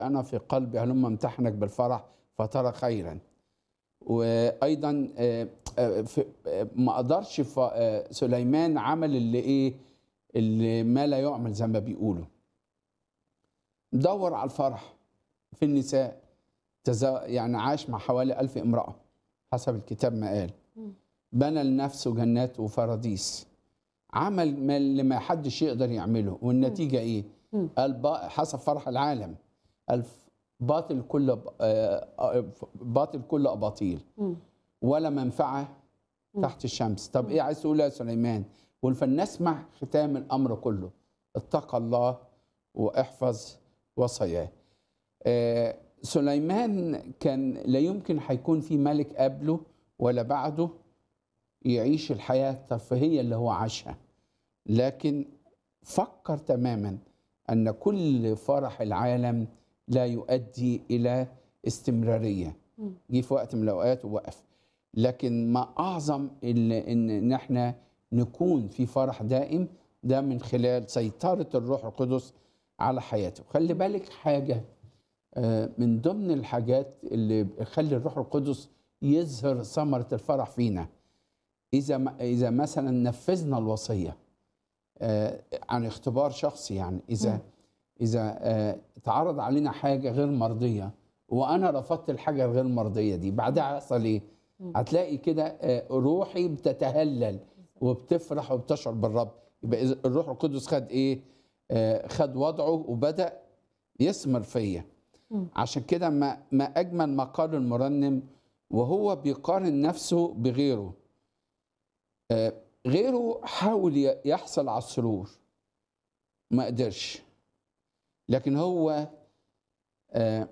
انا في قلبي هلما امتحنك بالفرح فترى خيرا وايضا آه، آه، في- آه، ما قدرش ف- آه، سليمان عمل اللي ايه اللي ما لا يعمل زي ما بيقولوا دور على الفرح في النساء تزا- يعني عاش مع حوالي ألف امرأة حسب الكتاب ما قال بنى لنفسه جنات وفراديس عمل ما اللي ما حدش يقدر يعمله والنتيجة ايه مم. قال با- حسب فرح العالم الف باطل كل ب- آه، آه، باطل كل اباطيل مم. ولا منفعه مم. تحت الشمس طب ايه عايز تقول يا سليمان قل فلنسمع ختام الامر كله اتقى الله واحفظ وصاياه آه، سليمان كان لا يمكن هيكون في ملك قبله ولا بعده يعيش الحياه الترفيهيه اللي هو عاشها لكن فكر تماما ان كل فرح العالم لا يؤدي الى استمراريه مم. جه في وقت من الاوقات ووقف لكن ما اعظم ال- ان ان احنا نكون في فرح دائم ده من خلال سيطره الروح القدس على حياته خلي بالك حاجه آه، من ضمن الحاجات اللي بتخلي الروح القدس يظهر ثمره الفرح فينا اذا ما- اذا مثلا نفذنا الوصيه آه، عن اختبار شخصي يعني اذا مم. اذا آه، اتعرض علينا حاجه غير مرضيه وانا رفضت الحاجه الغير مرضيه دي بعدها هيحصل ايه مم. هتلاقي كده آه، روحي بتتهلل وبتفرح وبتشعر بالرب يبقى إذا الروح القدس خد ايه آه، خد وضعه وبدا يثمر فيا مم. عشان كده ما ما اجمل ما قال المرنم وهو بيقارن نفسه بغيره آه، غيره حاول ي- يحصل على السرور ما قدرش لكن هو آه،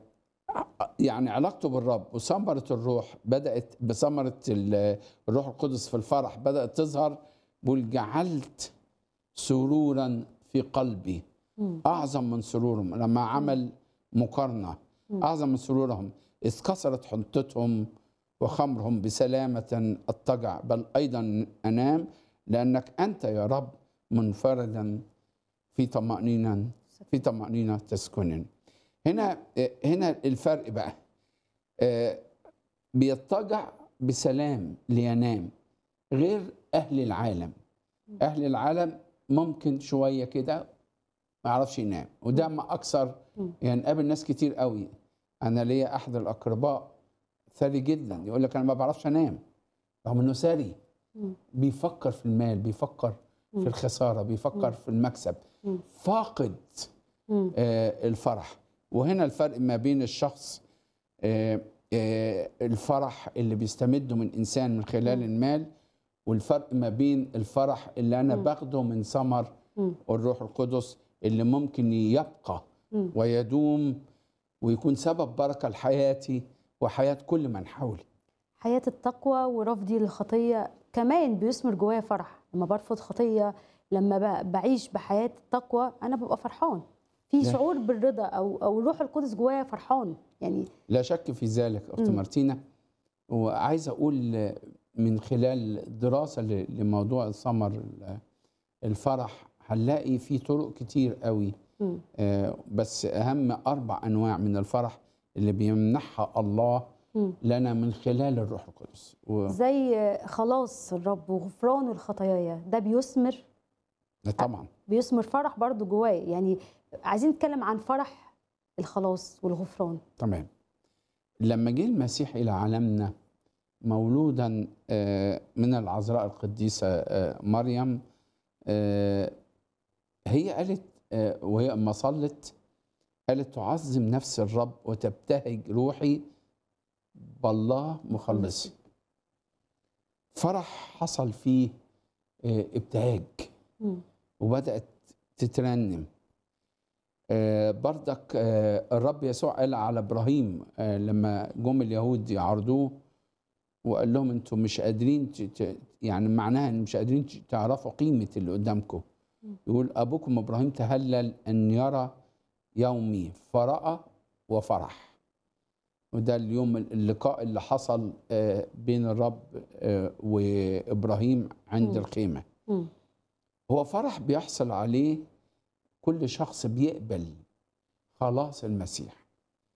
يعني علاقته بالرب وثمرة الروح بدأت بثمرة ال- الروح القدس في الفرح بدأت تظهر بيقول جعلت سرورا في قلبي مم. أعظم من سرورهم لما عمل مقارنة مم. أعظم من سرورهم إذ كسرت حنطتهم وخمرهم بسلامة أضطجع بل أيضا أنام لأنك أنت يا رب منفردا في طمأنينة في طمأنينة تسكن هنا هنا الفرق بقى آه، بيضطجع بسلام لينام غير أهل العالم أهل العالم ممكن شوية كده ما يعرفش ينام وده ما أكثر مم. يعني قابل ناس كتير قوي أنا ليا أحد الأقرباء ثري جدا يقول لك أنا ما بعرفش أنام رغم إنه ثري مم. بيفكر في المال بيفكر مم. في الخسارة بيفكر في المكسب مم. فاقد مم. آه، الفرح وهنا الفرق ما بين الشخص آه، آه، الفرح اللي بيستمده من انسان من خلال مم. المال والفرق ما بين الفرح اللي انا مم. باخده من ثمر مم. الروح القدس اللي ممكن يبقى مم. ويدوم ويكون سبب بركه لحياتي وحياه كل من حولي حياة التقوى ورفضي للخطية كمان بيثمر جوايا فرح لما برفض خطية لما ب- بعيش بحياة التقوى أنا ببقى فرحان في ده- شعور بالرضا أو أو الروح القدس جوايا فرحان يعني لا شك في ذلك اخت مم. مارتينا وعايز اقول من خلال دراسه ل- لموضوع ثمر ال- الفرح هنلاقي في طرق كتير قوي مم. آه، بس اهم اربع انواع من الفرح اللي بيمنحها الله مم. لنا من خلال الروح القدس زي خلاص الرب وغفران الخطايا ده بيثمر وطبعا بيثمر فرح برضو جوايا يعني عايزين نتكلم عن فرح الخلاص والغفران تمام لما جه المسيح الى عالمنا مولودا آه، من العذراء القديسه آه، مريم آه، هي قالت آه، وهي اما صلت قالت تعظم نفس الرب وتبتهج روحي بالله مخلصي فرح حصل فيه آه، ابتهاج مم. وبدأت تترنم آه، بردك آه، الرب يسوع قال على ابراهيم آه، لما جم اليهود يعرضوه وقال لهم انتم مش قادرين ت- ت- يعني معناها ان مش قادرين ت- تعرفوا قيمه اللي قدامكم يقول ابوكم ابراهيم تهلل ان يرى يومي فراى وفرح وده اليوم اللقاء اللي حصل آه، بين الرب آه، وابراهيم عند مم. الخيمه مم. هو فرح بيحصل عليه كل شخص بيقبل خلاص المسيح